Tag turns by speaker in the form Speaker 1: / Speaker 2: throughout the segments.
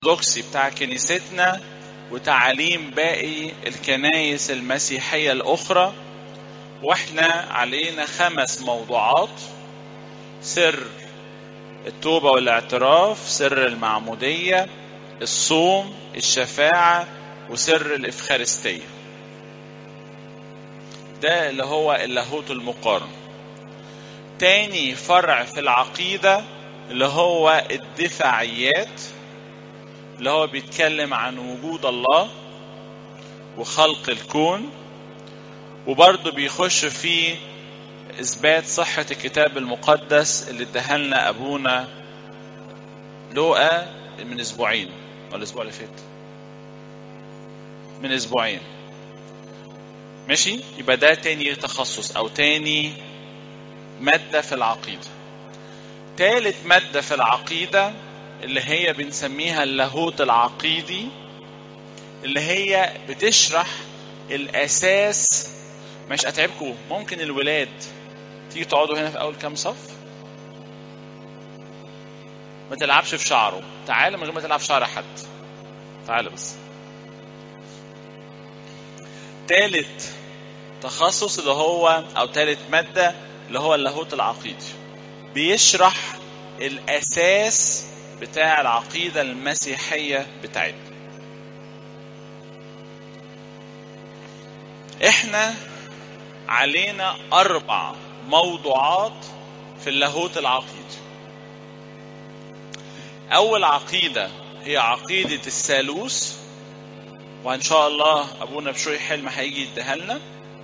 Speaker 1: الأرثوذكسي بتاع كنيستنا وتعاليم باقي الكنايس المسيحية الأخرى واحنا علينا خمس موضوعات سر التوبة والاعتراف سر المعمودية الصوم الشفاعة وسر الإفخارستية ده اللي هو اللاهوت المقارن تاني فرع في العقيدة اللي هو الدفاعيات اللي هو بيتكلم عن وجود الله وخلق الكون وبرضه بيخش في إثبات صحة الكتاب المقدس اللي اداها لنا أبونا لوقا من أسبوعين ولا الأسبوع اللي فات من أسبوعين ماشي يبقى ده تاني تخصص أو تاني مادة في العقيدة تالت مادة في العقيدة اللي هي بنسميها اللاهوت العقيدي اللي هي بتشرح الأساس مش أتعبكم ممكن الولاد تيجي تقعدوا هنا في أول كام صف ما تلعبش في شعره تعالى من غير ما تلعب في شعر حد تعالى بس تالت تخصص اللي هو أو تالت مادة اللي هو اللاهوت العقيدي بيشرح الأساس بتاع العقيدة المسيحية بتاعتنا احنا علينا أربع موضوعات في اللاهوت العقيدي أول عقيدة هي عقيدة الثالوث وإن شاء الله أبونا بشوي حلم هيجي يديها لنا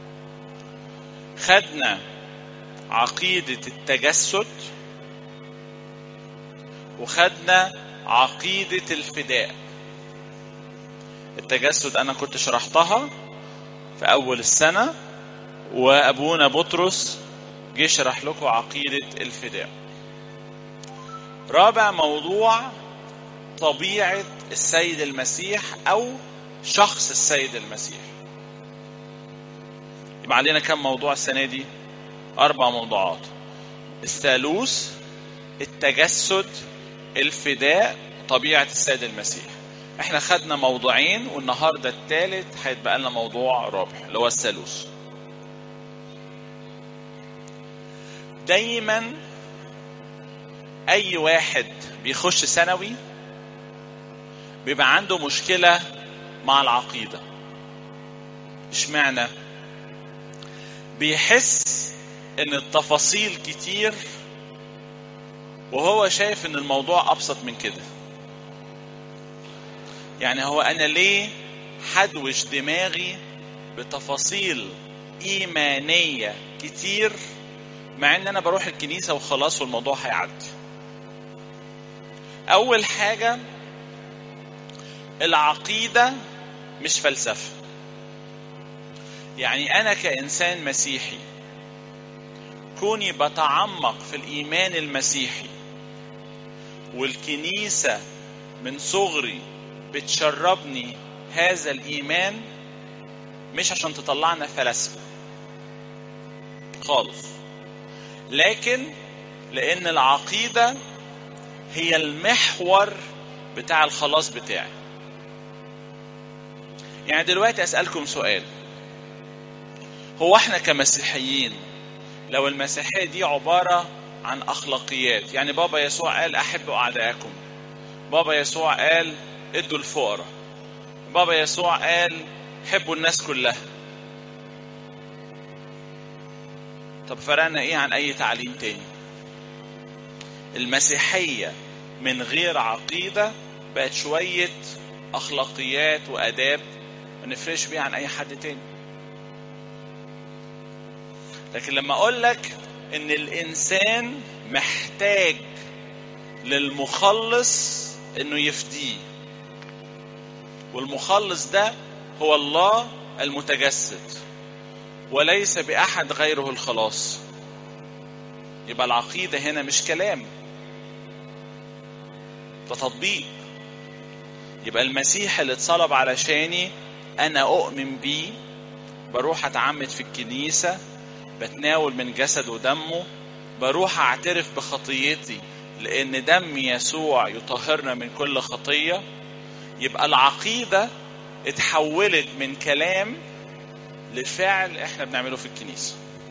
Speaker 1: خدنا عقيدة التجسد وخدنا عقيدة الفداء التجسد أنا كنت شرحتها في أول السنة وأبونا بطرس جه شرح لكم عقيدة الفداء رابع موضوع طبيعة السيد المسيح أو شخص السيد المسيح يبقى علينا كم موضوع السنة دي أربع موضوعات الثالوث التجسد الفداء طبيعة السيد المسيح احنا خدنا موضوعين والنهاردة الثالث هيتبقى لنا موضوع رابع اللي هو الثالوث دايما اي واحد بيخش ثانوي بيبقى عنده مشكلة مع العقيدة اشمعنى بيحس ان التفاصيل كتير وهو شايف ان الموضوع ابسط من كده يعني هو انا ليه حدوش دماغي بتفاصيل ايمانيه كتير مع ان انا بروح الكنيسه وخلاص والموضوع هيعدي اول حاجه العقيده مش فلسفه يعني انا كانسان مسيحي كوني بتعمق في الايمان المسيحي والكنيسه من صغري بتشربني هذا الايمان مش عشان تطلعنا فلاسفه خالص لكن لان العقيده هي المحور بتاع الخلاص بتاعي يعني دلوقتي اسالكم سؤال هو احنا كمسيحيين لو المسيحيه دي عباره عن اخلاقيات يعني بابا يسوع قال احبوا اعدائكم بابا يسوع قال ادوا الفقراء بابا يسوع قال حبوا الناس كلها طب فرقنا ايه عن اي تعليم تاني المسيحية من غير عقيدة بقت شوية اخلاقيات واداب ما نفرقش بيها عن اي حد تاني لكن لما اقول لك ان الانسان محتاج للمخلص انه يفديه والمخلص ده هو الله المتجسد وليس باحد غيره الخلاص يبقى العقيده هنا مش كلام ده تطبيق يبقى المسيح اللي اتصلب علشاني انا اؤمن بيه بروح اتعمد في الكنيسه بتناول من جسد ودمه بروح اعترف بخطيتي لان دم يسوع يطهرنا من كل خطيه يبقى العقيدة اتحولت من كلام لفعل احنا بنعمله في الكنيسة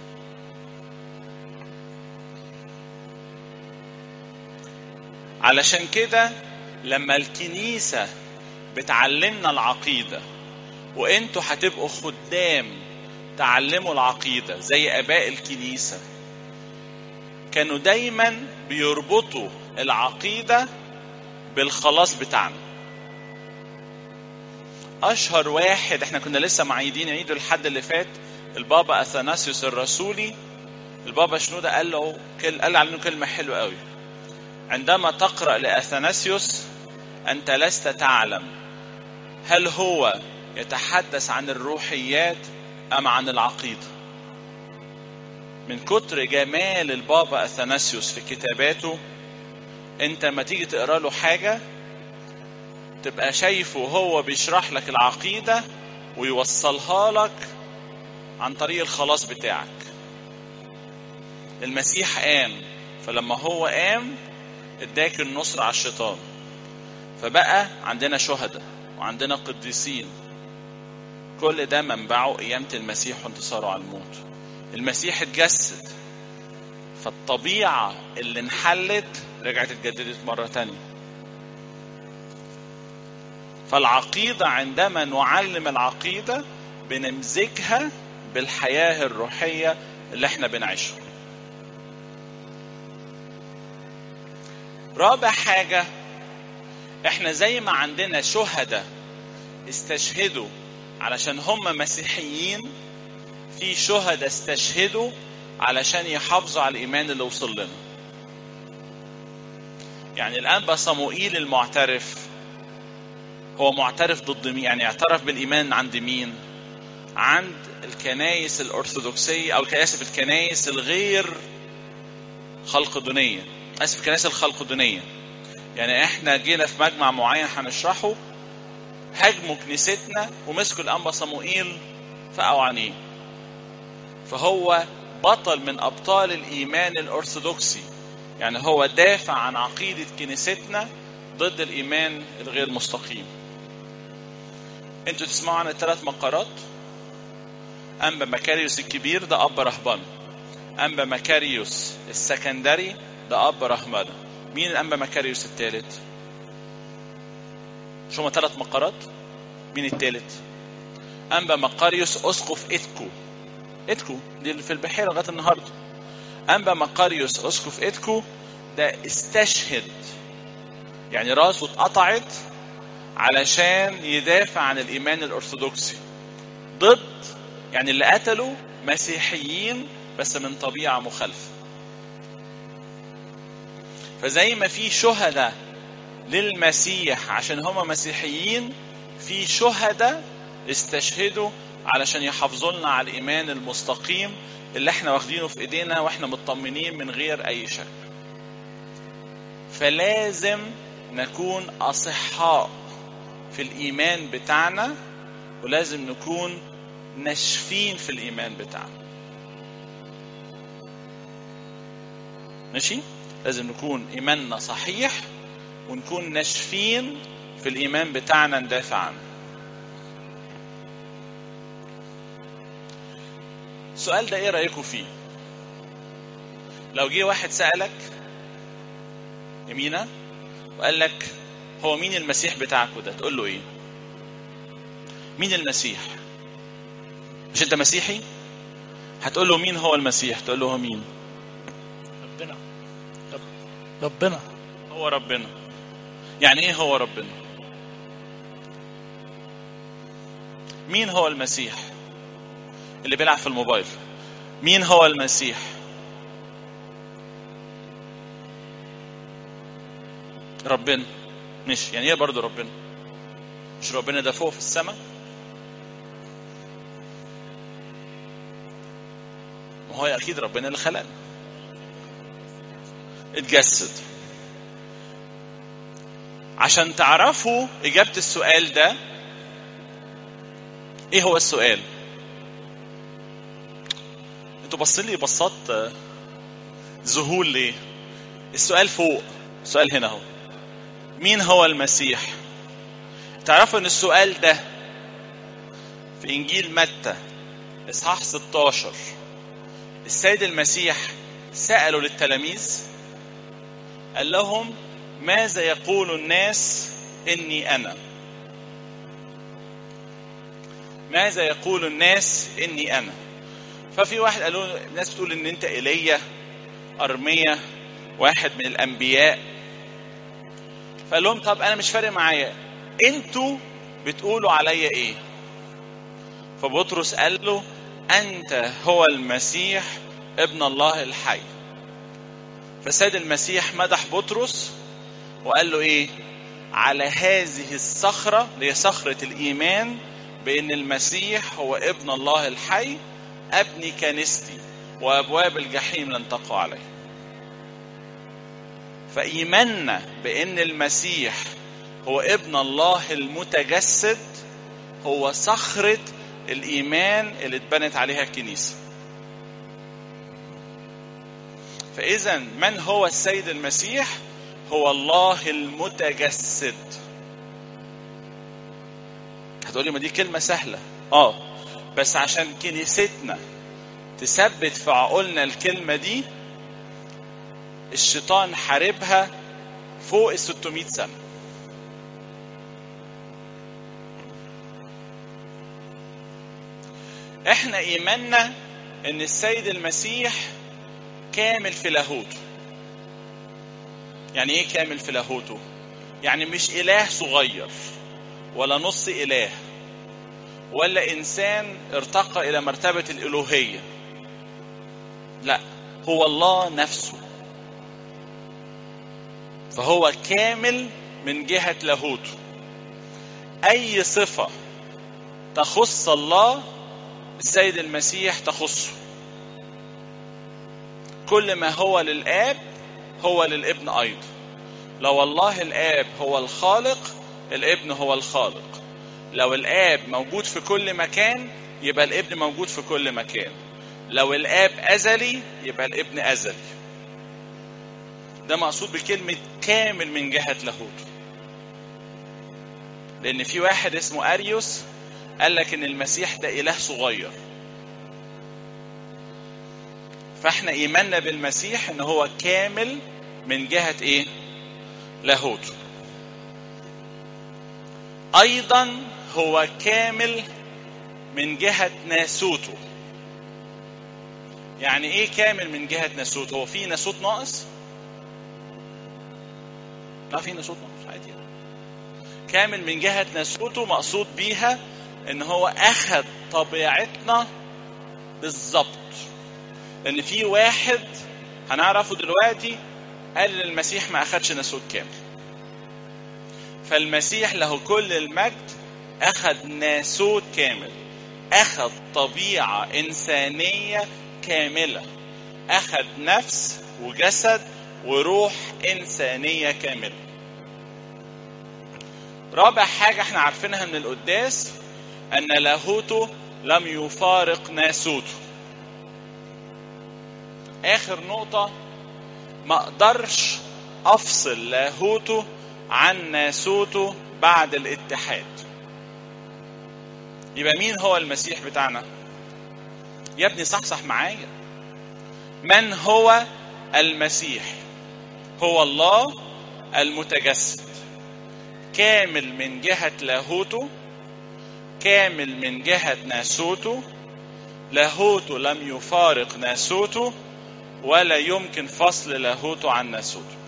Speaker 1: علشان كده لما الكنيسة بتعلمنا العقيدة وانتوا هتبقوا خدام تعلموا العقيدة زي اباء الكنيسة كانوا دايما بيربطوا العقيدة بالخلاص بتاعنا اشهر واحد احنا كنا لسه معيدين عيد الحد اللي فات البابا اثناسيوس الرسولي البابا شنودة قال له قال عنه كلمة حلوة قوي عندما تقرأ لأثناسيوس أنت لست تعلم هل هو يتحدث عن الروحيات أم عن العقيدة من كتر جمال البابا أثناسيوس في كتاباته أنت ما تيجي تقرأ له حاجة تبقى شايفه هو بيشرح لك العقيدة ويوصلها لك عن طريق الخلاص بتاعك المسيح قام فلما هو قام اداك النصر على الشيطان فبقى عندنا شهداء وعندنا قديسين كل ده منبعه قيامة المسيح وانتصاره على الموت المسيح اتجسد فالطبيعة اللي انحلت رجعت اتجددت مرة تانية فالعقيدة عندما نعلم العقيدة بنمزجها بالحياة الروحية اللي احنا بنعيشها رابع حاجة احنا زي ما عندنا شهداء استشهدوا علشان هم مسيحيين في شهداء استشهدوا علشان يحافظوا على الإيمان اللي وصل لنا يعني الآن صموئيل المعترف هو معترف ضد مين يعني اعترف بالإيمان عند مين عند الكنايس الأرثوذكسية أو الكنائس الكنايس الغير خلقدونية اسف الكنائس الخلقدونيه يعني احنا جينا في مجمع معين هنشرحه هاجموا كنيستنا ومسكوا الانبا صموئيل فقعوا عينيه فهو بطل من ابطال الايمان الارثوذكسي يعني هو دافع عن عقيده كنيستنا ضد الايمان الغير مستقيم انتوا تسمعوا عن الثلاث مقارات انبا مكاريوس الكبير ده اب رهبان انبا مكاريوس السكندري ده اب رهبنه مين الانبا مكاريوس الثالث شو هما ثلاث مقارات مين الثالث انبا مقاريوس اسقف اتكو اتكو دي اللي في البحيره لغايه النهارده انبا مقاريوس اسقف اتكو ده استشهد يعني راسه اتقطعت علشان يدافع عن الايمان الارثوذكسي ضد يعني اللي قتلوا مسيحيين بس من طبيعه مخالفه فزي ما في شهداء للمسيح عشان هما مسيحيين في شهداء استشهدوا علشان يحافظوا لنا على الايمان المستقيم اللي احنا واخدينه في ايدينا واحنا مطمنين من غير اي شك فلازم نكون اصحاء في الايمان بتاعنا ولازم نكون ناشفين في الايمان بتاعنا ماشي لازم نكون ايماننا صحيح ونكون ناشفين في الايمان بتاعنا ندافع عنه السؤال ده ايه رايكم فيه لو جه واحد سالك يمينة وقال لك هو مين المسيح بتاعكوا ده تقول له ايه مين المسيح مش انت مسيحي هتقول له مين هو المسيح تقول له هو مين
Speaker 2: ربنا رب ربنا
Speaker 1: هو ربنا يعني ايه هو ربنا مين هو المسيح اللي بيلعب في الموبايل مين هو المسيح ربنا مش يعني ايه برضه ربنا مش ربنا ده فوق في السماء ما هو اكيد ربنا اللي خلقنا اتجسد عشان تعرفوا اجابه السؤال ده ايه هو السؤال انتوا باصين لي بصات ذهول ليه السؤال فوق السؤال هنا اهو مين هو المسيح تعرفوا ان السؤال ده في انجيل متى اصحاح 16 السيد المسيح سألوا للتلاميذ قال لهم ماذا يقول الناس اني انا ماذا يقول الناس اني انا ففي واحد قالوا الناس بتقول ان انت ايليا ارميا واحد من الانبياء فقال لهم طب انا مش فارق معايا انتوا بتقولوا عليا ايه فبطرس قال له انت هو المسيح ابن الله الحي فسيد المسيح مدح بطرس وقال له ايه على هذه الصخرة اللي هي صخرة الإيمان بأن المسيح هو ابن الله الحي أبني كنيستي وأبواب الجحيم لن تقع عليه فإيماننا بأن المسيح هو ابن الله المتجسد هو صخرة الإيمان اللي اتبنت عليها الكنيسة فإذا من هو السيد المسيح هو الله المتجسد هتقولي ما دي كلمة سهلة اه بس عشان كنيستنا تثبت في عقولنا الكلمة دي الشيطان حاربها فوق ال 600 سنة احنا ايماننا ان السيد المسيح كامل في لاهوته يعني ايه كامل في لاهوته يعني مش اله صغير ولا نص اله ولا انسان ارتقى الى مرتبه الالوهيه لا هو الله نفسه فهو كامل من جهه لاهوته اي صفه تخص الله السيد المسيح تخصه كل ما هو للاب هو للابن ايضا لو الله الاب هو الخالق الابن هو الخالق لو الاب موجود في كل مكان يبقى الابن موجود في كل مكان لو الاب ازلي يبقى الابن ازلي ده مقصود بكلمة كامل من جهة لاهوته لأن في واحد اسمه أريوس قال لك إن المسيح ده إله صغير فاحنا إيماننا بالمسيح إن هو كامل من جهة إيه؟ لاهوته أيضا هو كامل من جهة ناسوته يعني ايه كامل من جهة ناسوت هو في ناسوت ناقص لا في ناسوت ناقص عادي كامل من جهة ناسوته مقصود بيها ان هو اخذ طبيعتنا بالظبط لان في واحد هنعرفه دلوقتي قال ان المسيح ما اخدش ناسوت كامل فالمسيح له كل المجد اخذ ناسوت كامل اخذ طبيعة انسانية كاملة أخذ نفس وجسد وروح إنسانية كاملة رابع حاجة احنا عارفينها من القداس أن لاهوته لم يفارق ناسوته آخر نقطة ما أقدرش أفصل لاهوته عن ناسوته بعد الاتحاد يبقى مين هو المسيح بتاعنا؟ يا ابني صحصح معايا من هو المسيح هو الله المتجسد كامل من جهة لاهوته كامل من جهة ناسوته لاهوته لم يفارق ناسوته ولا يمكن فصل لاهوته عن ناسوته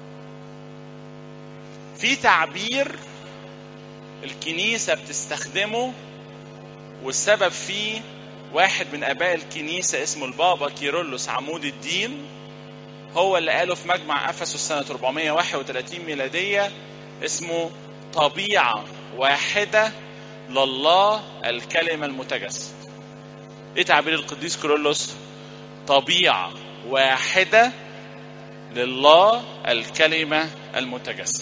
Speaker 1: في تعبير الكنيسة بتستخدمه والسبب فيه واحد من اباء الكنيسه اسمه البابا كيرلس عمود الدين هو اللي قاله في مجمع افسس سنه 431 ميلاديه اسمه طبيعه واحده لله الكلمه المتجسد ايه تعبير القديس كيرلس طبيعه واحده لله الكلمه المتجسد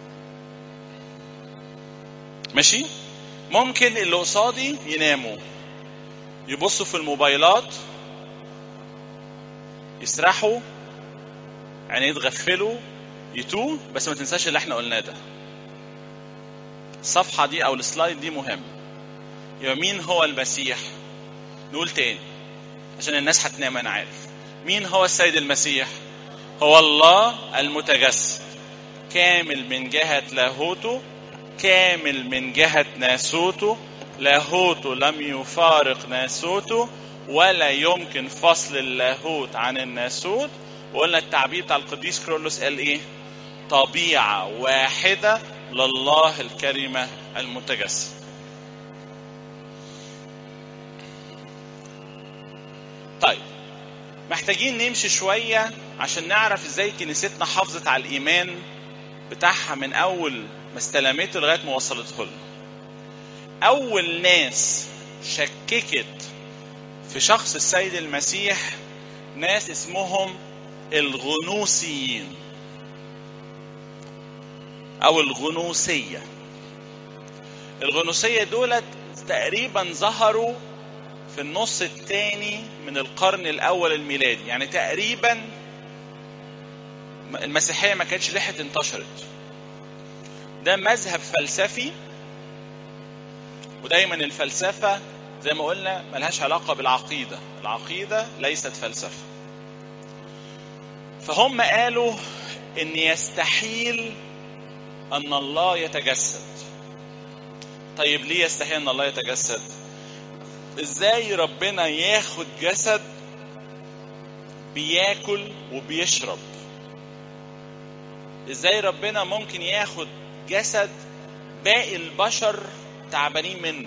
Speaker 1: ماشي ممكن اللي قصادي يناموا يبصوا في الموبايلات يسرحوا يعني يتغفلوا يتوه بس ما تنساش اللي احنا قلناه ده الصفحة دي أو السلايد دي مهم يبقى مين هو المسيح نقول تاني عشان الناس هتنام أنا عارف مين هو السيد المسيح هو الله المتجسد كامل من جهة لاهوته كامل من جهة ناسوته لاهوته لم يفارق ناسوته ولا يمكن فصل اللاهوت عن الناسوت وقلنا التعبير بتاع القديس كرولوس قال ايه طبيعة واحدة لله الكلمة المتجسد طيب محتاجين نمشي شوية عشان نعرف ازاي كنيستنا حافظت على الإيمان بتاعها من أول ما استلمته لغاية ما وصلته لنا. أول ناس شككت في شخص السيد المسيح ناس اسمهم الغنوسيين أو الغنوسية. الغنوسية دولت تقريبا ظهروا في النص الثاني من القرن الأول الميلادي، يعني تقريبا المسيحية ما كانتش لحقت انتشرت. ده مذهب فلسفي ودايما الفلسفة زي ما قلنا ملهاش علاقة بالعقيدة العقيدة ليست فلسفة فهم قالوا ان يستحيل ان الله يتجسد طيب ليه يستحيل ان الله يتجسد ازاي ربنا ياخد جسد بياكل وبيشرب ازاي ربنا ممكن ياخد جسد باقي البشر تعبانين منه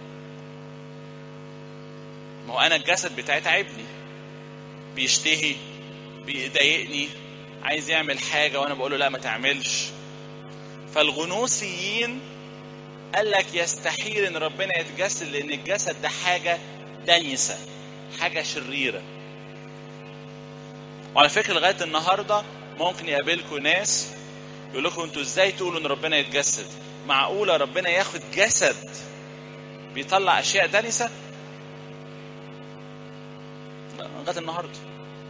Speaker 1: ما هو انا الجسد بتاعي تعبني بيشتهي بيضايقني عايز يعمل حاجة وانا بقول له لا ما تعملش فالغنوسيين قال لك يستحيل ان ربنا يتجسد لان الجسد ده حاجة دنيسة حاجة شريرة وعلى فكرة لغاية النهاردة ممكن يقابلكم ناس يقول لكم انتوا ازاي تقولوا ان ربنا يتجسد معقولة ربنا ياخد جسد بيطلع اشياء دنسة لغاية النهاردة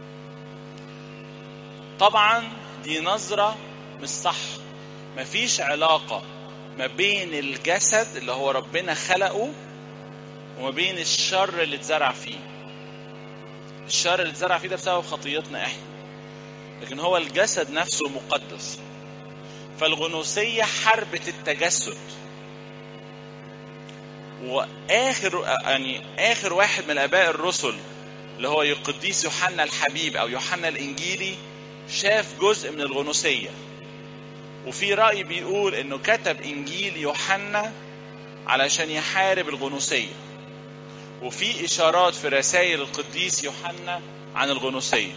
Speaker 1: طبعا دي نظرة مش صح مفيش علاقة ما بين الجسد اللي هو ربنا خلقه وما بين الشر اللي اتزرع فيه الشر اللي اتزرع فيه ده بسبب خطيتنا احنا لكن هو الجسد نفسه مقدس فالغنوسية حربت التجسد واخر يعني اخر واحد من الاباء الرسل اللي هو القديس يوحنا الحبيب او يوحنا الانجيلي شاف جزء من الغنوسيه وفي راي بيقول انه كتب انجيل يوحنا علشان يحارب الغنوسيه وفي اشارات في رسائل القديس يوحنا عن الغنوسيه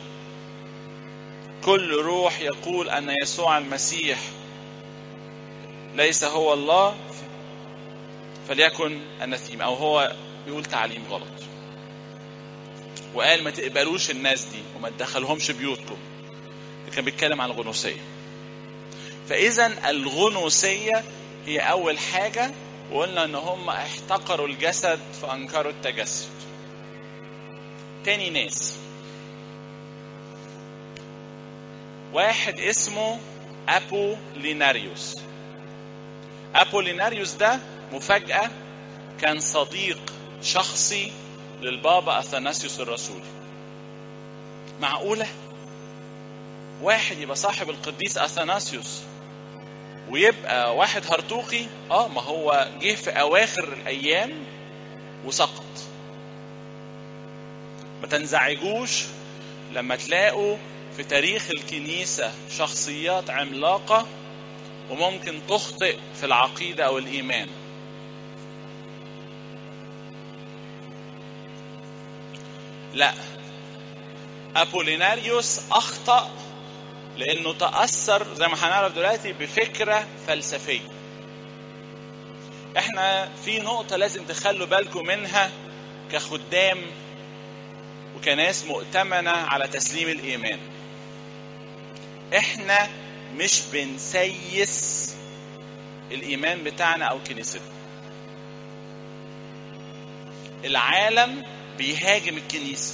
Speaker 1: كل روح يقول ان يسوع المسيح ليس هو الله فليكن اناثيم او هو بيقول تعليم غلط وقال ما تقبلوش الناس دي وما تدخلهمش بيوتكم كان بيتكلم عن الغنوسيه فاذا الغنوسيه هي اول حاجه وقلنا ان هم احتقروا الجسد فانكروا التجسد تاني ناس واحد اسمه ابوليناريوس ابوليناريوس ده مفاجاه كان صديق شخصي للبابا اثناسيوس الرسول معقوله واحد يبقى صاحب القديس اثناسيوس ويبقى واحد هرطوقي اه ما هو جه في اواخر الايام وسقط ما تنزعجوش لما تلاقوا في تاريخ الكنيسة شخصيات عملاقة وممكن تخطئ في العقيدة أو الإيمان لا أبوليناريوس أخطأ لأنه تأثر زي ما هنعرف دلوقتي بفكرة فلسفية احنا في نقطة لازم تخلوا بالكم منها كخدام وكناس مؤتمنة على تسليم الإيمان احنا مش بنسيس الإيمان بتاعنا أو كنيستنا العالم بيهاجم الكنيسة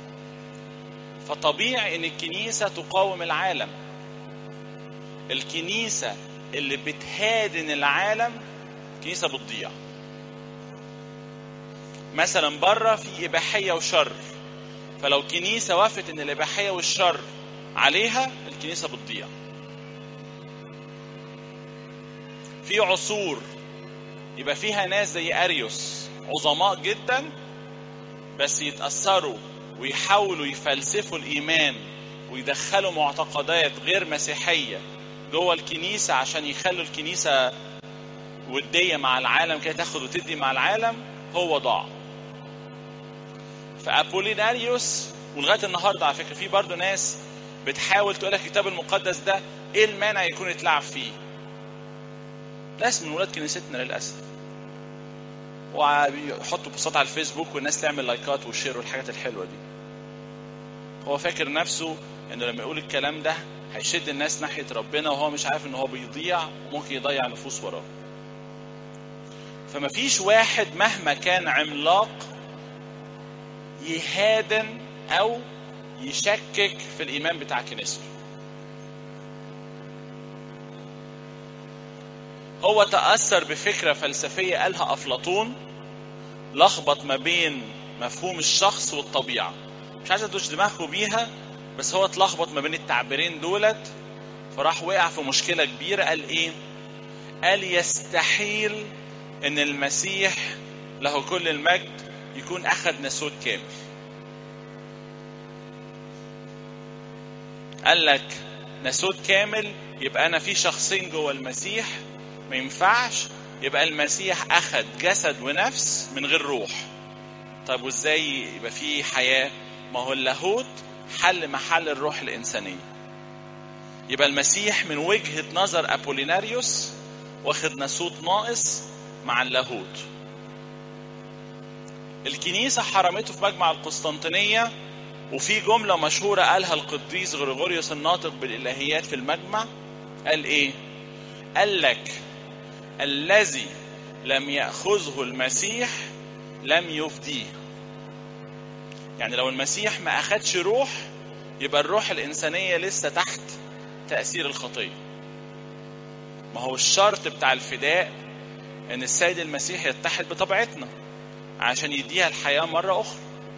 Speaker 1: فطبيعي ان الكنيسة تقاوم العالم الكنيسة اللي بتهادن العالم الكنيسه بتضيع مثلا بره في اباحيه وشر فلو كنيسه وافت ان الاباحيه والشر عليها الكنيسه بتضيع في عصور يبقى فيها ناس زي اريوس عظماء جدا بس يتاثروا ويحاولوا يفلسفوا الايمان ويدخلوا معتقدات غير مسيحيه جوه الكنيسه عشان يخلوا الكنيسه وديه مع العالم كده تاخد وتدي مع العالم هو ضاع فابوليناريوس ولغايه النهارده على فكره في برضه ناس بتحاول تقول لك الكتاب المقدس ده ايه المانع يكون اتلعب فيه ناس من ولاد كنيستنا للاسف ويحطوا بوستات على الفيسبوك والناس تعمل لايكات وشير والحاجات الحلوه دي هو فاكر نفسه انه لما يقول الكلام ده هيشد الناس ناحيه ربنا وهو مش عارف ان هو بيضيع وممكن يضيع نفوس وراه فما فيش واحد مهما كان عملاق يهادن او يشكك في الايمان بتاع كنيسته هو تأثر بفكرة فلسفية قالها أفلاطون لخبط ما بين مفهوم الشخص والطبيعة مش عايز ادوش دماغكم بيها بس هو اتلخبط ما بين التعبيرين دولت فراح وقع في مشكلة كبيرة قال ايه قال يستحيل ان المسيح له كل المجد يكون اخذ ناسوت كامل قال لك ناسوت كامل يبقى انا في شخصين جوه المسيح ما ينفعش يبقى المسيح اخذ جسد ونفس من غير روح طب وازاي يبقى في حياه ما هو اللاهوت حل محل الروح الانسانيه يبقى المسيح من وجهه نظر ابوليناريوس واخد ناسوت ناقص مع اللاهوت الكنيسه حرمته في مجمع القسطنطينيه وفي جمله مشهوره قالها القديس غريغوريوس الناطق بالالهيات في المجمع قال ايه قال لك الذي لم ياخذه المسيح لم يفديه يعني لو المسيح ما اخدش روح يبقى الروح الانسانيه لسه تحت تاثير الخطيه ما هو الشرط بتاع الفداء ان السيد المسيح يتحد بطبيعتنا عشان يديها الحياه مره اخرى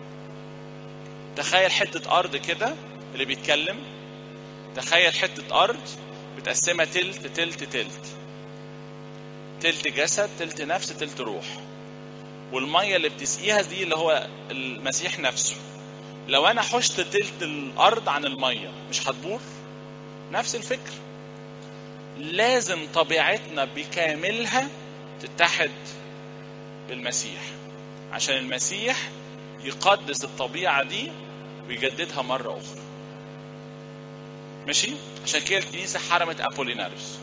Speaker 1: تخيل حته ارض كده اللي بيتكلم تخيل حته ارض متقسمه تلت تلت تلت تلت جسد تلت نفس تلت روح والميه اللي بتسقيها دي اللي هو المسيح نفسه لو انا حشت تلت الارض عن الميه مش هتبور نفس الفكر لازم طبيعتنا بكاملها تتحد بالمسيح عشان المسيح يقدس الطبيعه دي ويجددها مره اخرى ماشي عشان كده الكنيسه حرمت ابوليناريوس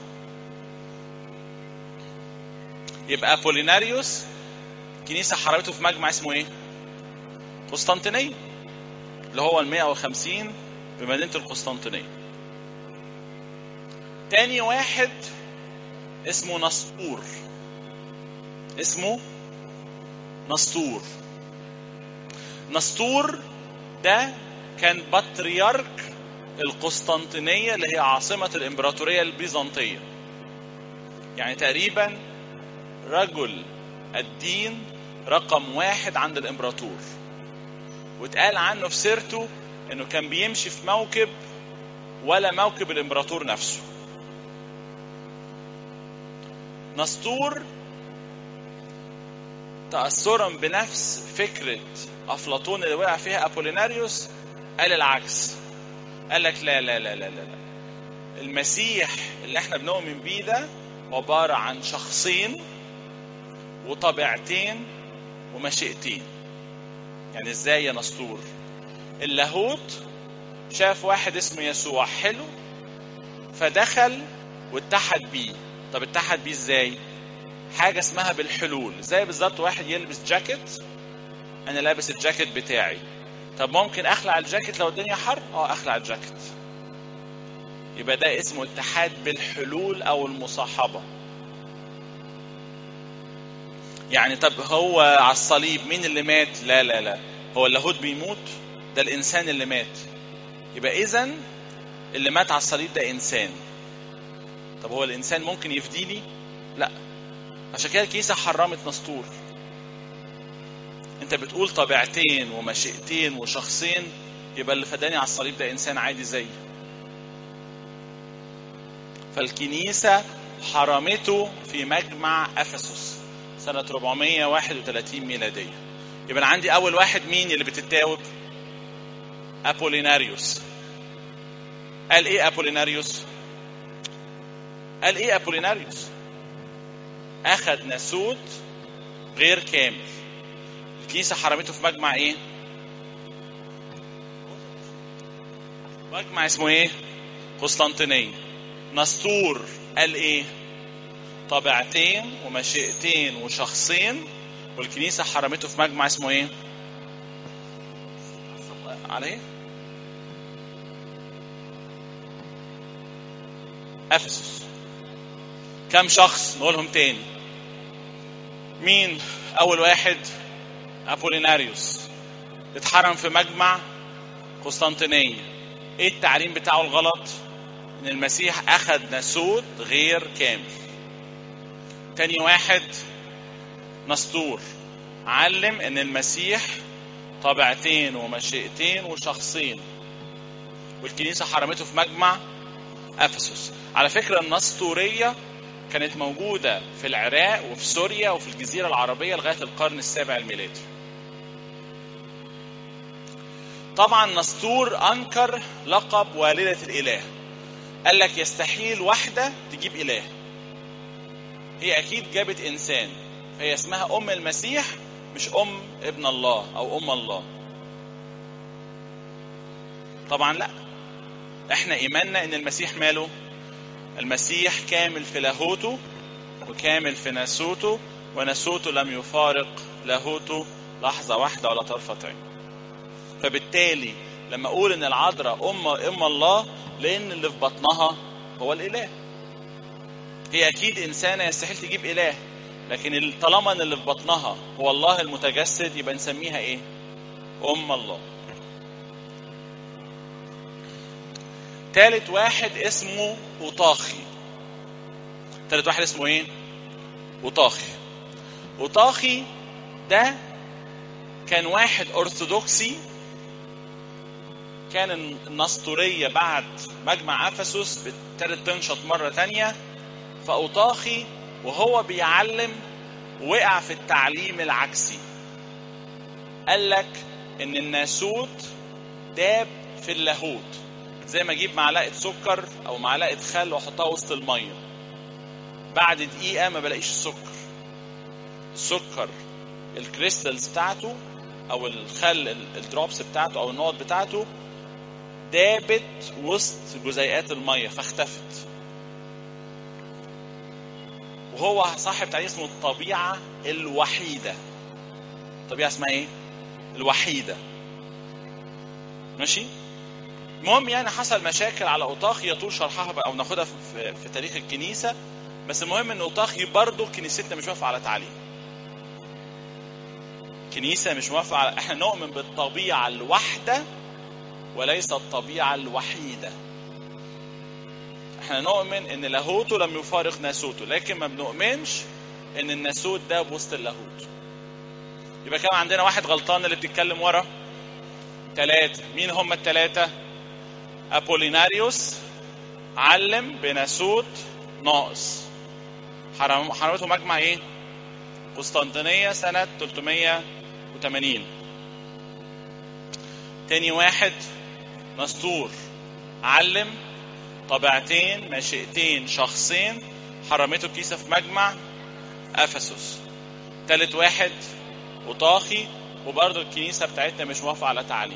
Speaker 1: يبقى ابوليناريوس الكنيسه حرمته في مجمع اسمه ايه قسطنطينيه اللي هو ال 150 بمدينه القسطنطينيه تاني واحد اسمه نسطور اسمه نسطور نسطور ده كان بطريرك القسطنطينية اللي هي عاصمة الإمبراطورية البيزنطية يعني تقريبا رجل الدين رقم واحد عند الإمبراطور واتقال عنه في سيرته إنه كان بيمشي في موكب ولا موكب الإمبراطور نفسه نسطور تأثرا بنفس فكرة أفلاطون اللي وقع فيها أبوليناريوس قال العكس قال لك لا لا لا لا لا المسيح اللي احنا بنؤمن بيه ده عبارة عن شخصين وطبيعتين ومشيئتين يعني ازاي يا نسطور اللاهوت شاف واحد اسمه يسوع حلو فدخل واتحد بيه طب اتحد بيه ازاي حاجه اسمها بالحلول زي بالظبط واحد يلبس جاكيت انا لابس الجاكيت بتاعي طب ممكن اخلع الجاكيت لو الدنيا حر اه اخلع الجاكيت يبقى ده اسمه اتحاد بالحلول او المصاحبه يعني طب هو على الصليب مين اللي مات لا لا لا هو اللاهوت بيموت ده الانسان اللي مات يبقى اذا اللي مات على الصليب ده انسان طب هو الانسان ممكن يفديني لا عشان كده الكنيسة حرمت نسطور انت بتقول طبيعتين ومشيئتين وشخصين يبقى اللي فداني على الصليب ده انسان عادي زيي فالكنيسة حرمته في مجمع افسس سنة 431 ميلادية يبقى انا عندي اول واحد مين اللي بتتاوب ابوليناريوس قال ايه ابوليناريوس قال ايه ابوليناريوس اخذ ناسوت غير كامل الكنيسة حرمته في مجمع ايه مجمع اسمه ايه قسطنطينية نسطور قال ايه طبيعتين ومشيئتين وشخصين والكنيسة حرمته في مجمع اسمه ايه على ايه افسس كم شخص نقولهم تاني مين اول واحد ابوليناريوس اتحرم في مجمع قسطنطينية ايه التعليم بتاعه الغلط ان المسيح اخذ ناسوت غير كامل تاني واحد نسطور علم ان المسيح طبيعتين ومشيئتين وشخصين والكنيسة حرمته في مجمع افسس على فكرة النسطورية كانت موجودة في العراق وفي سوريا وفي الجزيرة العربية لغاية القرن السابع الميلادي طبعا نسطور انكر لقب والدة الاله قال لك يستحيل واحدة تجيب اله هي اكيد جابت انسان هي اسمها ام المسيح مش ام ابن الله او ام الله طبعا لا احنا ايماننا ان المسيح ماله المسيح كامل في لاهوته وكامل في ناسوته وناسوته لم يفارق لاهوته لحظة واحدة ولا طرفة عين فبالتالي لما اقول ان العذراء ام ام الله لان اللي في بطنها هو الاله هي اكيد انسانه يستحيل تجيب اله لكن طالما ان اللي في بطنها هو الله المتجسد يبقى نسميها ايه ام الله تالت واحد اسمه اوطاخي تالت واحد اسمه ايه اوطاخي اوطاخي ده كان واحد ارثوذكسي كان النسطورية بعد مجمع أفسس ابتدت تنشط مرة تانية فأوطاخي وهو بيعلم وقع في التعليم العكسي قال لك إن الناسوت داب في اللاهوت زي ما أجيب معلقة سكر أو معلقة خل وأحطها وسط المية بعد دقيقة ما بلاقيش السكر السكر الكريستالز بتاعته أو الخل الدروبس بتاعته أو النقط بتاعته دابت وسط جزيئات الميه فاختفت وهو صاحب تعليم اسمه الطبيعة الوحيدة الطبيعة اسمها ايه؟ الوحيدة ماشي؟ المهم يعني حصل مشاكل على اوطاخي يطول شرحها بقى او ناخدها في, في تاريخ الكنيسة بس المهم ان اوطاخي برضه كنيستنا مش موافقة على تعليم كنيسة مش موافقة على احنا نؤمن بالطبيعة الواحدة وليس الطبيعة الوحيدة احنا نؤمن ان لاهوته لم يفارق ناسوته لكن ما بنؤمنش ان الناسوت ده بوسط اللاهوت يبقى كان عندنا واحد غلطان اللي بتتكلم ورا ثلاثة مين هم الثلاثة أبوليناريوس علم بناسوت ناقص حرم حرمته مجمع ايه قسطنطينية سنة 380 تاني واحد نسطور علم طبيعتين مشيئتين شخصين حرمته الكيسة في مجمع أفسس تالت واحد وطاخي وبرضه الكنيسة بتاعتنا مش موافقة على تعليم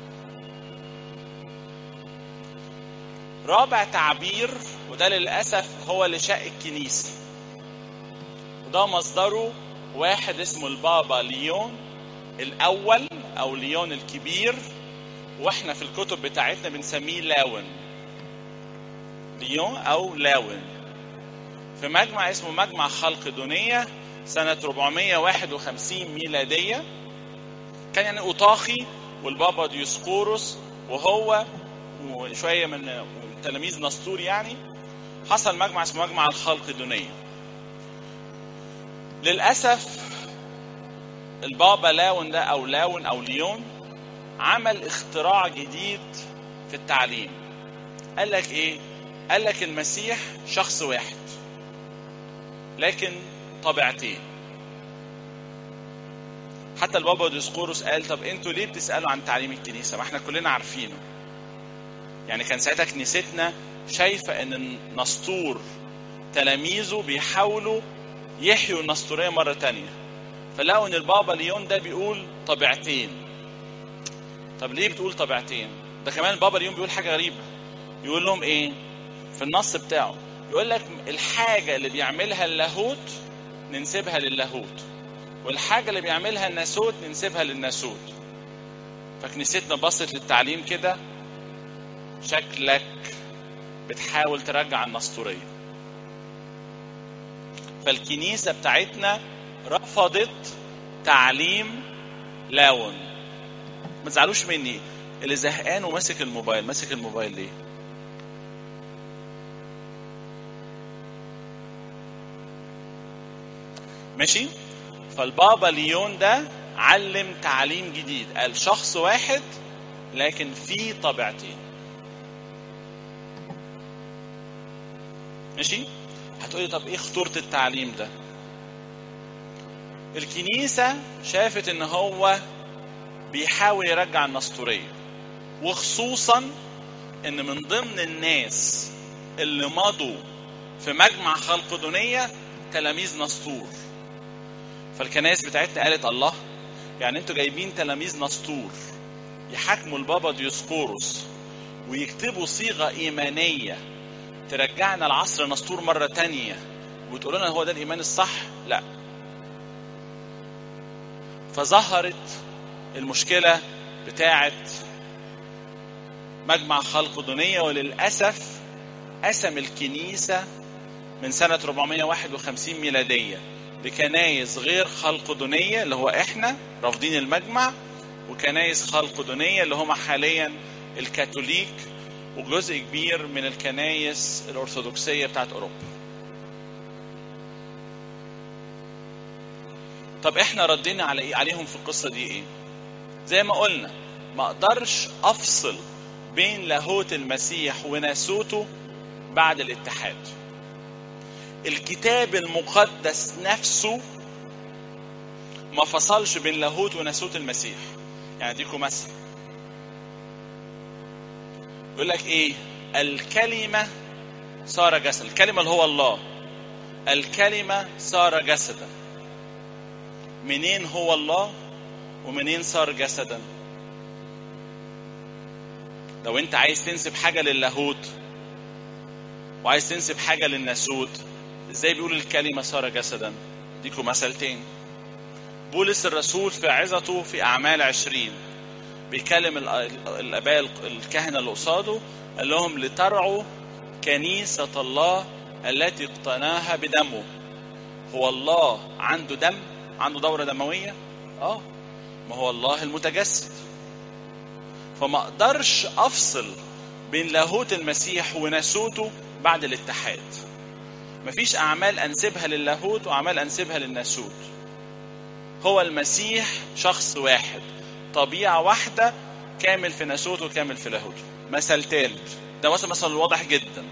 Speaker 1: رابع تعبير وده للأسف هو اللي شق الكنيسة وده مصدره واحد اسمه البابا ليون الأول أو ليون الكبير واحنا في الكتب بتاعتنا بنسميه لاون ليون او لاون في مجمع اسمه مجمع خلق دنيا سنة 451 ميلادية كان يعني أوطاخي والبابا ديوسقوروس وهو وشوية من تلاميذ نسطور يعني حصل مجمع اسمه مجمع الخلق دنيا للاسف البابا لاون ده او لاون او ليون عمل اختراع جديد في التعليم قال لك ايه قال لك المسيح شخص واحد لكن طبيعتين حتى البابا ديسقورس قال طب انتوا ليه بتسالوا عن تعليم الكنيسه ما احنا كلنا عارفينه يعني كان ساعتها كنيستنا شايفه ان نسطور تلاميذه بيحاولوا يحيوا النسطوريه مره تانية فلقوا ان البابا ليون ده بيقول طبيعتين طب ليه بتقول طبيعتين ده كمان البابا ليون بيقول حاجه غريبه يقول لهم ايه في النص بتاعه يقول لك الحاجه اللي بيعملها اللاهوت ننسبها للاهوت والحاجه اللي بيعملها الناسوت ننسبها للناسوت فكنيستنا بصت للتعليم كده شكلك بتحاول ترجع النسطوريه فالكنيسه بتاعتنا رفضت تعليم لاون ما تزعلوش مني اللي زهقان وماسك الموبايل ماسك الموبايل ليه ماشي فالبابا ليون ده علم تعليم جديد قال شخص واحد لكن في طبيعتين ماشي هتقولي طب ايه خطورة التعليم ده الكنيسة شافت ان هو بيحاول يرجع النسطورية وخصوصا ان من ضمن الناس اللي مضوا في مجمع خلقدونية تلاميذ نسطور فالكنائس بتاعتنا قالت الله يعني انتوا جايبين تلاميذ نسطور يحاكموا البابا ديوسكوروس ويكتبوا صيغة إيمانية ترجعنا لعصر نسطور مرة تانية وتقول لنا هو ده الإيمان الصح؟ لا فظهرت المشكلة بتاعة مجمع خلق دنيا وللأسف قسم الكنيسة من سنة 451 ميلادية لكنايس غير خلقدونية اللي هو احنا رافضين المجمع وكنايس خلقدونية اللي هم حاليا الكاثوليك وجزء كبير من الكنايس الأرثوذكسية بتاعت أوروبا طب احنا ردينا على ايه عليهم في القصة دي ايه زي ما قلنا ما اقدرش افصل بين لاهوت المسيح وناسوته بعد الاتحاد الكتاب المقدس نفسه ما فصلش بين لاهوت وناسوت المسيح يعني اديكم مثل يقول لك ايه الكلمة صار جسدا الكلمة اللي هو الله الكلمة صار جسدا منين هو الله ومنين صار جسدا لو انت عايز تنسب حاجة للاهوت وعايز تنسب حاجة للناسوت ازاي بيقول الكلمة صار جسدا ديكم مثلتين بولس الرسول في عظته في أعمال عشرين بيكلم الآباء الكهنة اللي قصاده قال لهم لترعوا كنيسة الله التي اقتناها بدمه هو الله عنده دم عنده دورة دموية اه ما هو الله المتجسد فما اقدرش افصل بين لاهوت المسيح وناسوته بعد الاتحاد مفيش اعمال انسبها للاهوت واعمال انسبها للناسوت هو المسيح شخص واحد طبيعة واحدة كامل في ناسوته وكامل في لاهوته مثل ثالث ده مثلا مثلا واضح جدا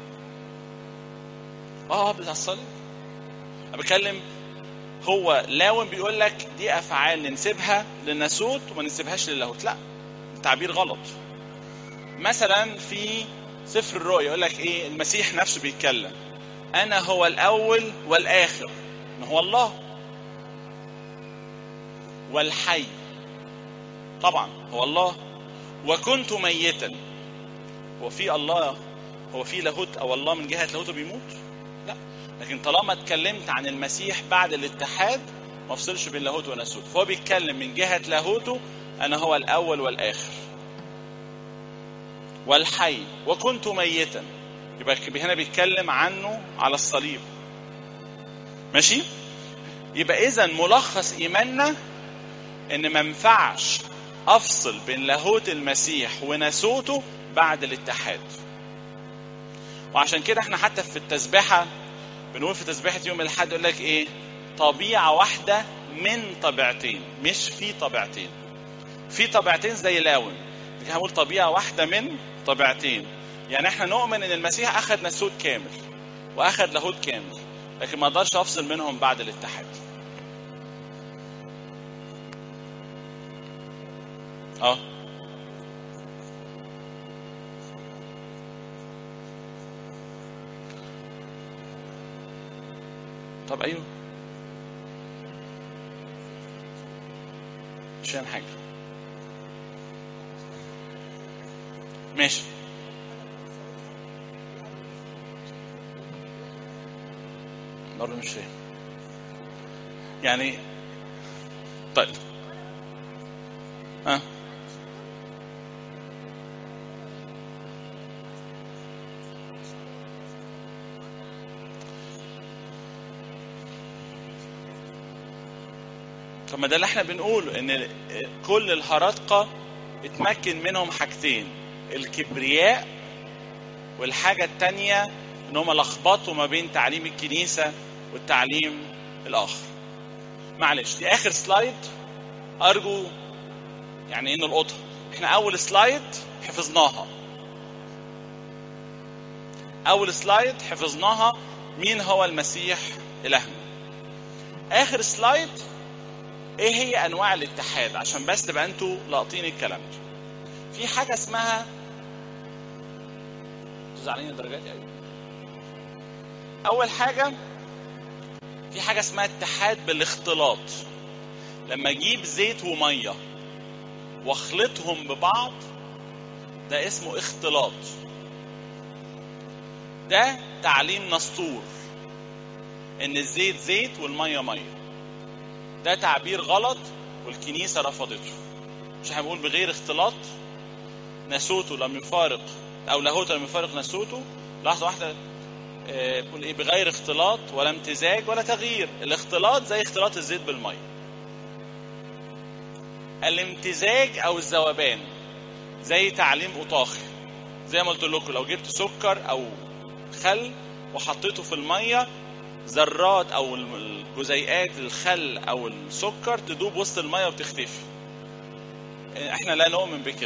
Speaker 1: اه بتاع الصليب انا بتكلم هو لاون بيقول لك دي افعال ننسبها للناسوت وما ننسبهاش للاهوت لا التعبير غلط مثلا في سفر الرؤيا يقول لك ايه المسيح نفسه بيتكلم انا هو الاول والاخر ما هو الله والحي طبعا هو الله وكنت ميتا هو في الله هو في لاهوت او الله من جهه لاهوته بيموت لا لكن طالما اتكلمت عن المسيح بعد الاتحاد ما افصلش بين لاهوت وناسوت فهو بيتكلم من جهه لاهوته انا هو الاول والاخر والحي وكنت ميتا يبقى هنا بيتكلم عنه على الصليب ماشي يبقى اذا ملخص ايماننا ان ما ينفعش افصل بين لاهوت المسيح وناسوته بعد الاتحاد وعشان كده احنا حتى في التسبيحه بنقول في تسبيحه يوم الاحد يقول لك ايه طبيعة واحدة من طبيعتين مش في طبيعتين في طبيعتين زي لاون لكن هقول طبيعة واحدة من طبيعتين يعني احنا نؤمن ان المسيح اخذ نسوت كامل واخذ لاهوت كامل لكن ما اقدرش افصل منهم بعد الاتحاد اه طب ايوه مش فاهم حاجه ماشي برضه مش فاهم يعني طيب ها طب ما ده اللي احنا بنقوله ان كل الهرطقة اتمكن منهم حاجتين الكبرياء والحاجة التانية ان هم لخبطوا ما بين تعليم الكنيسة والتعليم الاخر معلش دي اخر سلايد ارجو يعني ايه نلقطها احنا اول سلايد حفظناها اول سلايد حفظناها مين هو المسيح الهنا اخر سلايد ايه هي انواع الاتحاد عشان بس تبقى انتوا لاقطين الكلام ده في حاجه اسمها زعلانين الدرجات ايوه اول حاجه في حاجه اسمها اتحاد بالاختلاط لما اجيب زيت وميه واخلطهم ببعض ده اسمه اختلاط ده تعليم نسطور ان الزيت زيت والميه ميه ده تعبير غلط والكنيسه رفضته مش احنا بنقول بغير اختلاط ناسوته لم يفارق او لاهوته لم يفارق ناسوته لحظه واحده آه، بيقول ايه بغير اختلاط ولا امتزاج ولا تغيير الاختلاط زي اختلاط الزيت بالميه الامتزاج او الذوبان زي تعليم اوطاخي زي ما قلت لكم لو جبت سكر او خل وحطيته في الميه ذرات او الجزيئات الخل او السكر تدوب وسط الميه وتختفي احنا لا نؤمن بكده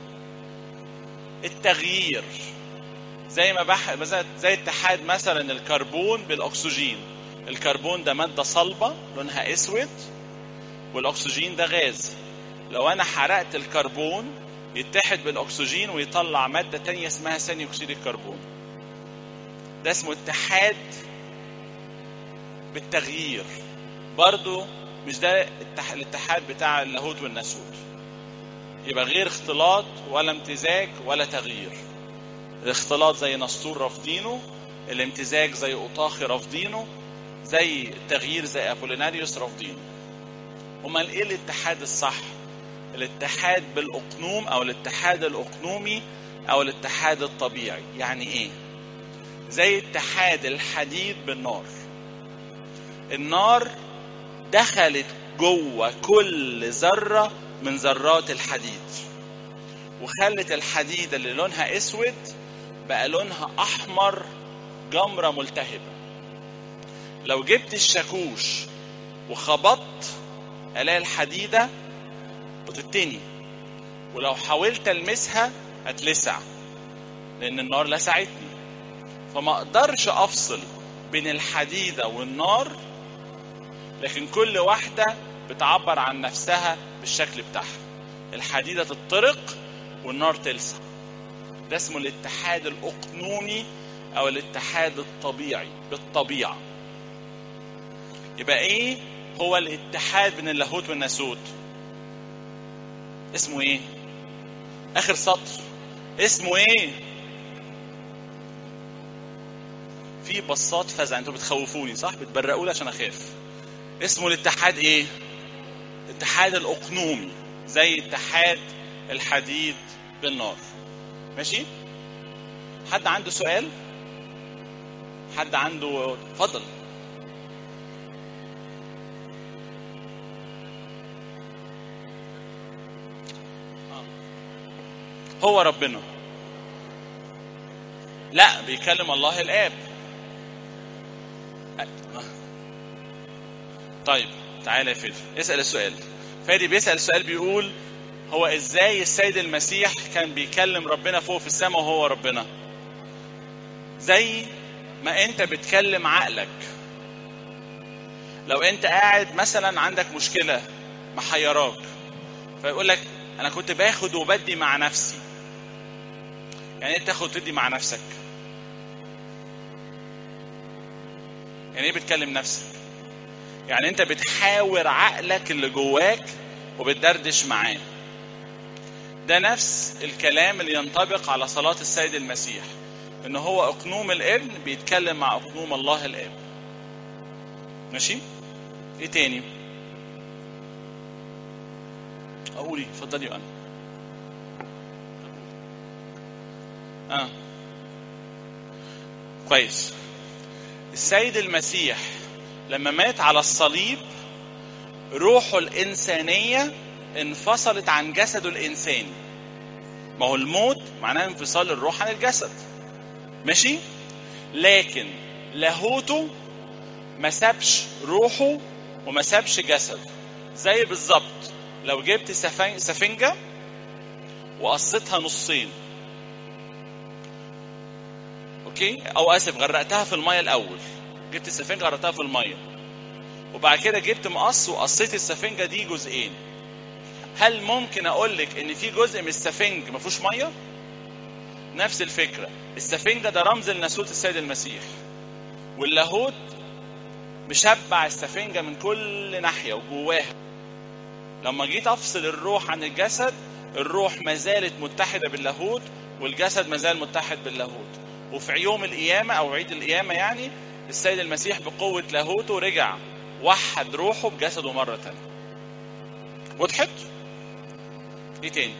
Speaker 1: التغيير زي ما بح... مثلا زي اتحاد مثلا الكربون بالاكسجين الكربون ده ماده صلبه لونها اسود والاكسجين ده غاز لو انا حرقت الكربون يتحد بالاكسجين ويطلع ماده تانية اسمها ثاني اكسيد الكربون ده اسمه اتحاد بالتغيير برضو مش ده التح... الاتحاد بتاع اللاهوت والناسوت يبقى غير اختلاط ولا امتزاج ولا تغيير الاختلاط زي نسطور رافضينه الامتزاج زي اوطاخي رافضينه زي التغيير زي ابوليناريوس رافضينه امال ايه الاتحاد الصح الاتحاد بالاقنوم او الاتحاد الاقنومي او الاتحاد الطبيعي يعني ايه زي اتحاد الحديد بالنار النار دخلت جوه كل ذره من ذرات الحديد وخلت الحديد اللي لونها اسود بقى لونها احمر جمره ملتهبه لو جبت الشاكوش وخبطت الاقي الحديده بتتني ولو حاولت المسها هتلسع لان النار لسعتني فما اقدرش افصل بين الحديده والنار لكن كل واحده بتعبر عن نفسها بالشكل بتاعها الحديده تتطرق والنار تلسع ده اسمه الاتحاد الاقنومي او الاتحاد الطبيعي بالطبيعه يبقى ايه هو الاتحاد بين اللاهوت والناسوت اسمه ايه اخر سطر اسمه ايه في بصات فزع انتوا بتخوفوني صح بتبرقوا لي عشان اخاف اسمه الاتحاد ايه الاتحاد الاقنومي زي اتحاد الحديد بالنار ماشي حد عنده سؤال حد عنده اتفضل هو ربنا لا بيكلم الله الاب طيب تعالى يا فادي اسال السؤال فادي بيسال السؤال بيقول هو ازاي السيد المسيح كان بيكلم ربنا فوق في السماء وهو ربنا زي ما انت بتكلم عقلك لو انت قاعد مثلا عندك مشكله محيراك فيقول لك انا كنت باخد وبدي مع نفسي يعني ايه تاخد وتدي مع نفسك يعني ايه بتكلم نفسك يعني انت بتحاور عقلك اللي جواك وبتدردش معاه ده نفس الكلام اللي ينطبق على صلاة السيد المسيح ان هو اقنوم الابن بيتكلم مع اقنوم الله الاب ماشي ايه تاني اقولي اتفضلي انا اه كويس السيد المسيح لما مات على الصليب روحه الإنسانية انفصلت عن جسده الإنساني ما هو الموت معناه انفصال الروح عن الجسد ماشي لكن لاهوته ما سابش روحه وما سابش جسده زي بالظبط لو جبت سفن- سفنجة وقصيتها نصين اوكي او اسف غرقتها في الميه الاول جبت السفنجه غرقتها في الميه وبعد كده جبت مقص وقصيت السفنجه دي جزئين هل ممكن اقول لك ان في جزء من السفنج ما فيهوش ميه نفس الفكره السفنجه ده رمز لناسوت السيد المسيح واللاهوت مشبع السفنجه من كل ناحيه وجواها لما جيت افصل الروح عن الجسد الروح ما زالت متحده باللاهوت والجسد ما زال متحد باللاهوت وفي يوم القيامه او عيد القيامه يعني السيد المسيح بقوه لاهوته رجع وحد روحه بجسده مره تانية وضحت ايه تاني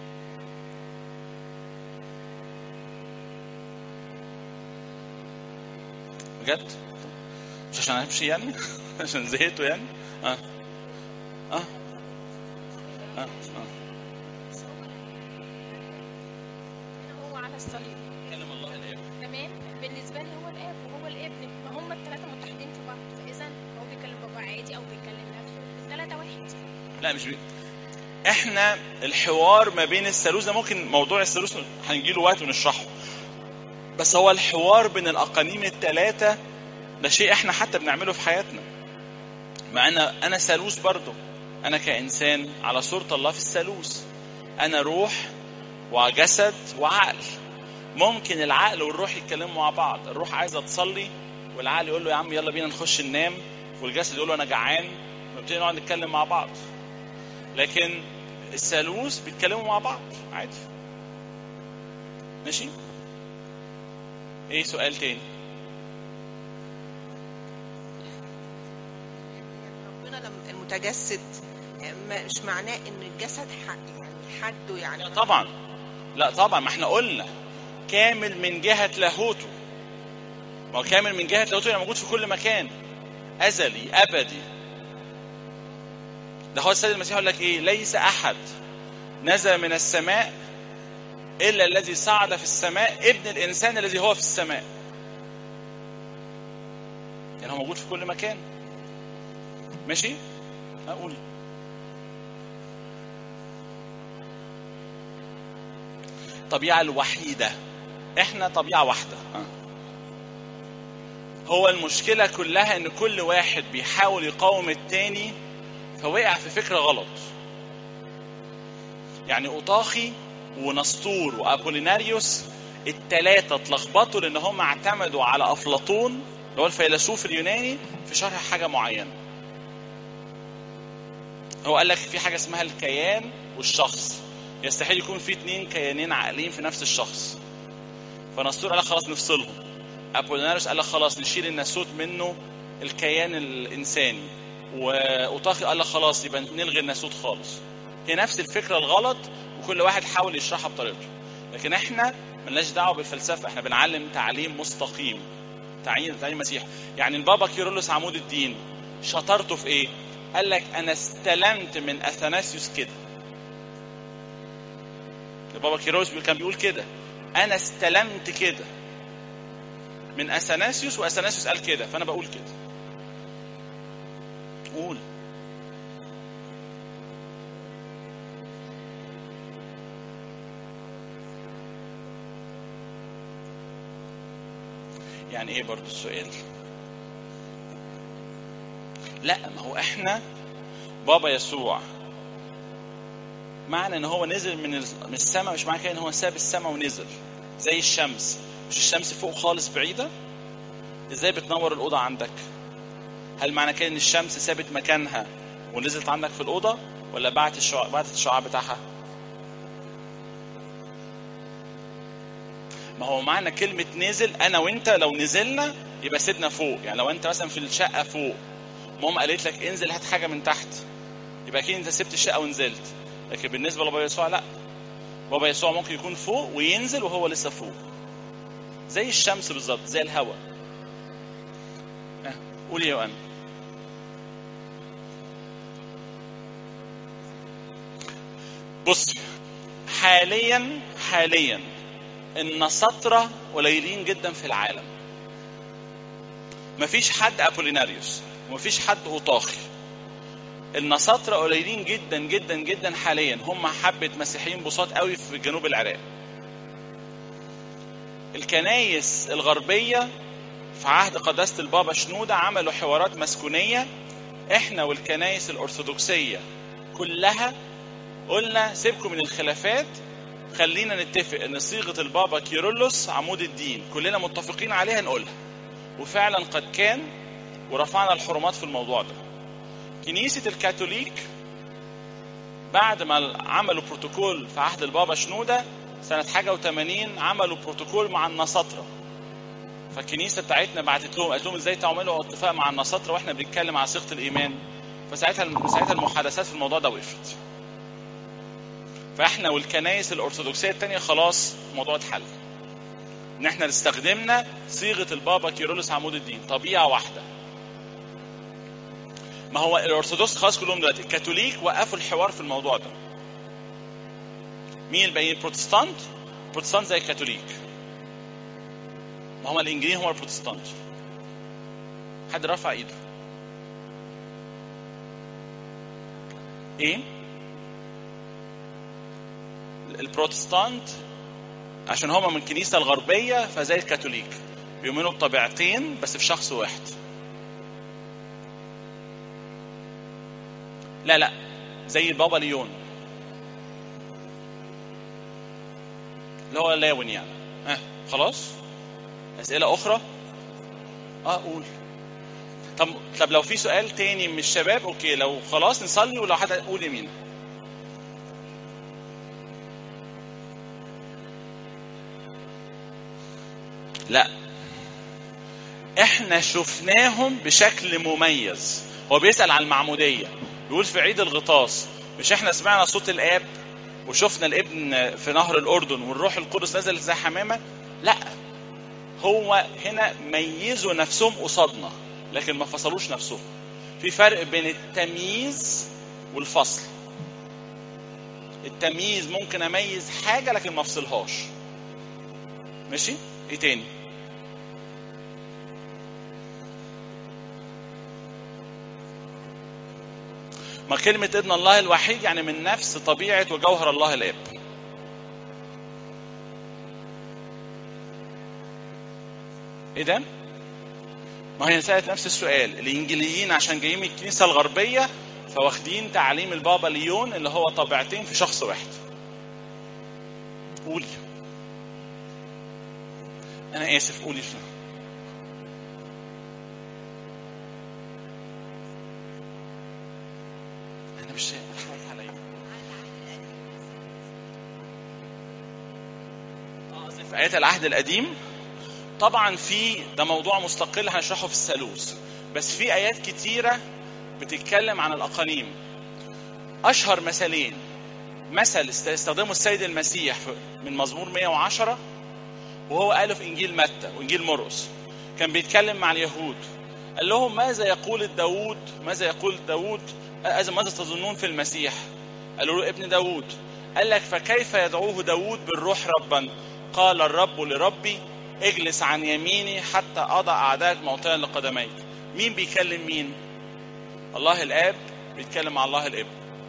Speaker 1: بجد مش عشان امشي يعني عشان زهقتوا يعني اه اه اه, آه.
Speaker 3: هو على الصليب
Speaker 1: كلم الله الاب
Speaker 3: تمام بالنسبه لي هو الاب وهو الابن ما هم الثلاثه متحدين في بعض فاذا هو بيكلم بابا عادي او بيكلم نفسه الثلاثه واحد
Speaker 1: لا مش بي... احنا الحوار ما بين الثالوث ده ممكن موضوع الثالوث هنجي له وقت ونشرحه بس هو الحوار بين الاقانيم الثلاثه ده شيء احنا حتى بنعمله في حياتنا مع انا انا ثالوث برضه انا كانسان على صوره الله في الثالوث انا روح وجسد وعقل ممكن العقل والروح يتكلموا مع بعض الروح عايزه تصلي والعقل يقول له يا عم يلا بينا نخش ننام والجسد يقول له انا جعان ونبتدي نقعد نتكلم مع بعض لكن الثالوث بيتكلموا مع بعض عادي ماشي ايه سؤال تاني
Speaker 4: ربنا لما المتجسد ما- مش معناه ان الجسد حق يعني حده يعني
Speaker 1: لا طبعا لا طبعا ما احنا قلنا كامل من جهة لاهوته ما هو كامل من جهة لاهوته يعني موجود في كل مكان أزلي أبدي ده هو السيد المسيح يقول لك إيه ليس أحد نزل من السماء إلا الذي صعد في السماء ابن الإنسان الذي هو في السماء يعني هو موجود في كل مكان ماشي أقول الطبيعة الوحيدة احنا طبيعة واحدة هو المشكلة كلها ان كل واحد بيحاول يقاوم التاني فوقع في فكرة غلط يعني اوطاخي ونسطور وابوليناريوس التلاتة اتلخبطوا لان هم اعتمدوا على افلاطون اللي هو الفيلسوف اليوناني في شرح حاجة معينة هو قال لك في حاجة اسمها الكيان والشخص يستحيل يكون في اتنين كيانين عاقلين في نفس الشخص فنسطور قال لك خلاص نفصلهم ابوليناريوس قال لك خلاص نشيل الناسوت منه الكيان الانساني واوطاخي قال لك خلاص يبقى نلغي الناسوت خالص هي نفس الفكره الغلط وكل واحد حاول يشرحها بطريقته لكن احنا ملناش دعوه بالفلسفه احنا بنعلم تعليم مستقيم تعليم تعليم مسيح يعني البابا كيرلس عمود الدين شطارته في ايه قال لك انا استلمت من اثناسيوس كده البابا كيروس كان بيقول كده انا استلمت كده من اثناسيوس واثناسيوس قال كده فانا بقول كده قول يعني ايه برضو السؤال لا ما هو احنا بابا يسوع معنى ان هو نزل من ال- من السماء مش معنى كده ان هو ساب السماء ونزل زي الشمس مش الشمس فوق خالص بعيده ازاي بتنور الاوضه عندك هل معنى كده ان الشمس سابت مكانها ونزلت عندك في الاوضه ولا بعت الشعاع بعتت الشعاع بتاعها ما هو معنى كلمة نزل أنا وأنت لو نزلنا يبقى سيبنا فوق، يعني لو أنت مثلا في الشقة فوق ماما قالت لك انزل هات حاجة من تحت يبقى أكيد أنت سبت الشقة ونزلت، لكن بالنسبة لبابا يسوع لا بابا يسوع ممكن يكون فوق وينزل وهو لسه فوق زي الشمس بالظبط زي الهواء ها، قولي يا يوان بص حاليا حاليا النصارى قليلين جدا في العالم مفيش حد ابوليناريوس ومفيش حد اوطاخي النصارى قليلين جدا جدا جدا حاليا هم حبة مسيحيين بساط قوي في جنوب العراق الكنايس الغربية في عهد قداسة البابا شنودة عملوا حوارات مسكونية احنا والكنايس الأرثوذكسية كلها قلنا سيبكم من الخلافات خلينا نتفق ان صيغه البابا كيرلس عمود الدين كلنا متفقين عليها نقولها وفعلا قد كان ورفعنا الحرمات في الموضوع ده كنيسه الكاثوليك بعد ما عملوا بروتوكول في عهد البابا شنوده سنه حاجه و80 عملوا بروتوكول مع النصارى فالكنيسه بتاعتنا بعتت لهم قالت لهم ازاي تعملوا اتفاق مع النصارى واحنا بنتكلم على صيغه الايمان فساعتها ساعتها المحادثات في الموضوع ده وقفت فاحنا والكنايس الارثوذكسيه الثانيه خلاص الموضوع اتحل ان احنا استخدمنا صيغه البابا كيرلس عمود الدين طبيعه واحده ما هو الارثوذكس خلاص كلهم دلوقتي الكاثوليك وقفوا الحوار في الموضوع ده مين الباقيين البروتستانت البروتستانت زي الكاثوليك ما هم الانجيليين هم البروتستانت حد رفع ايده ايه البروتستانت عشان هما من الكنيسة الغربية فزي الكاثوليك بيؤمنوا بطبيعتين بس في شخص واحد لا لا زي البابا ليون اللي هو لاون يعني اه خلاص أسئلة أخرى اه قول طب طب لو في سؤال تاني من الشباب اوكي لو خلاص نصلي ولو حد قول يمين لا احنا شفناهم بشكل مميز هو بيسأل عن المعمودية بيقول في عيد الغطاس مش احنا سمعنا صوت الاب وشفنا الابن في نهر الاردن والروح القدس نزل زي حمامة لا هو هنا ميزوا نفسهم قصادنا لكن ما فصلوش نفسهم في فرق بين التمييز والفصل التمييز ممكن اميز حاجة لكن ما افصلهاش ماشي ايه تاني ما كلمة ابن الله الوحيد يعني من نفس طبيعة وجوهر الله الاب ايه ده؟ ما هي سألت نفس السؤال الانجليين عشان جايين من الكنيسة الغربية فواخدين تعليم البابا ليون اللي هو طبيعتين في شخص واحد قولي انا اسف قولي انا مش حرام عليا اه قصدي في ايات العهد القديم طبعا في ده موضوع مستقل هنشرحه في الثالوث بس في ايات كتيره بتتكلم عن الاقانيم اشهر مثلين مثل استخدمه السيد المسيح من مزمور 110 وهو قاله في انجيل متى وانجيل مرقس كان بيتكلم مع اليهود قال لهم ماذا يقول داوود ماذا يقول داوود ماذا تظنون في المسيح قالوا له ابن داوود قال لك فكيف يدعوه داوود بالروح ربا قال الرب لربي اجلس عن يميني حتى اضع اعدائك موطئا لقدميك مين بيكلم مين الله الاب بيتكلم مع الله الابن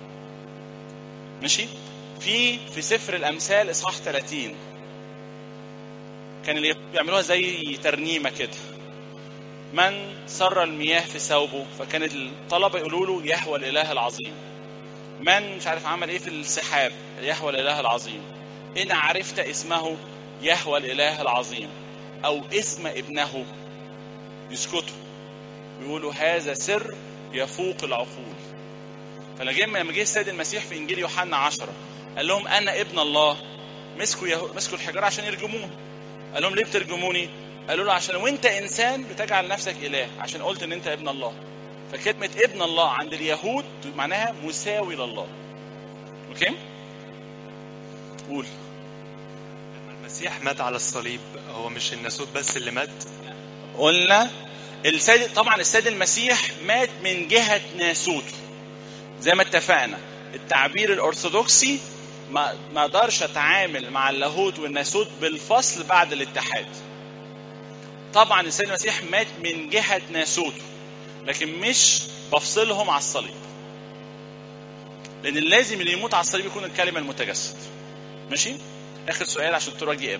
Speaker 1: ماشي في في سفر الامثال اصحاح 30 كان اليهود بيعملوها زي ترنيمه كده من سر المياه في ثوبه فكان الطلبه يقولوا له يهوى الاله العظيم من مش عارف عمل ايه في السحاب يهوى الاله العظيم ان عرفت اسمه يهوى الاله العظيم او اسم ابنه يسكتوا يقولوا هذا سر يفوق العقول فلما جه لما جه السيد المسيح في انجيل يوحنا 10 قال لهم انا ابن الله مسكوا يهو... مسكوا الحجاره عشان يرجموه قال لهم ليه بترجموني؟ قالوا له عشان وانت انسان بتجعل نفسك اله عشان قلت ان انت ابن الله فكلمه ابن الله عند اليهود معناها مساوي لله اوكي؟ قول
Speaker 5: لما المسيح مات على الصليب هو مش الناسوت بس اللي مات
Speaker 1: قلنا السيد طبعا السيد المسيح مات من جهه ناسوته زي ما اتفقنا التعبير الارثوذكسي ما ما اقدرش اتعامل مع اللاهوت والناسوت بالفصل بعد الاتحاد طبعا السيد المسيح مات من جهه ناسوته لكن مش بفصلهم على الصليب لان لازم اللي يموت على الصليب يكون الكلمه المتجسد ماشي اخر سؤال عشان تراجي ام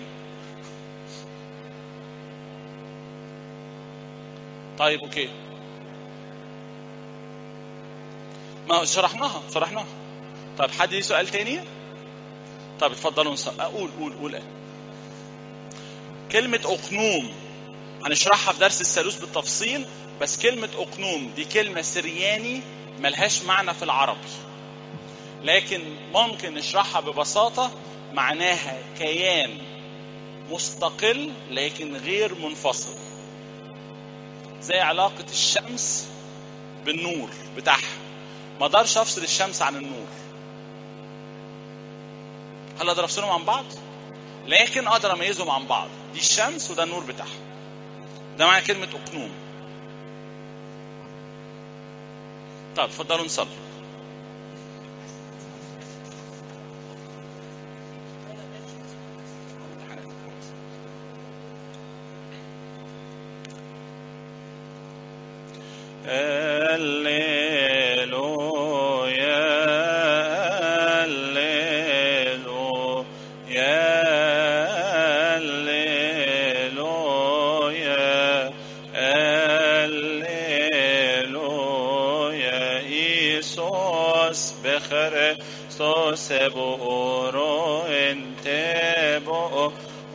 Speaker 1: طيب اوكي ما شرحناها شرحناها طيب حد ليه سؤال تاني طيب اتفضلوا نص- اقول قول قول إيه؟ كلمة أقنوم هنشرحها في درس الثالوث بالتفصيل بس كلمة أقنوم دي كلمة سرياني ملهاش معنى في العربي لكن ممكن نشرحها ببساطة معناها كيان مستقل لكن غير منفصل زي علاقة الشمس بالنور بتاعها ما اقدرش افصل الشمس عن النور هل اقدر افصلهم عن بعض لكن اقدر اميزهم عن بعض دي الشمس وده النور بتاعها ده معنى كلمة أقنوم طيب اتفضلوا نصلي هللويا هللويا هللويا هللويا إيسوس بخريستوس بو